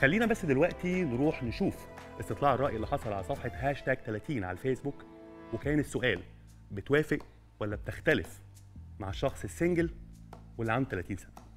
خلينا بس دلوقتي نروح نشوف استطلاع الرأي اللي حصل على صفحة هاشتاج 30 على الفيسبوك وكان السؤال بتوافق ولا بتختلف مع الشخص السنجل واللي عنده 30 سنة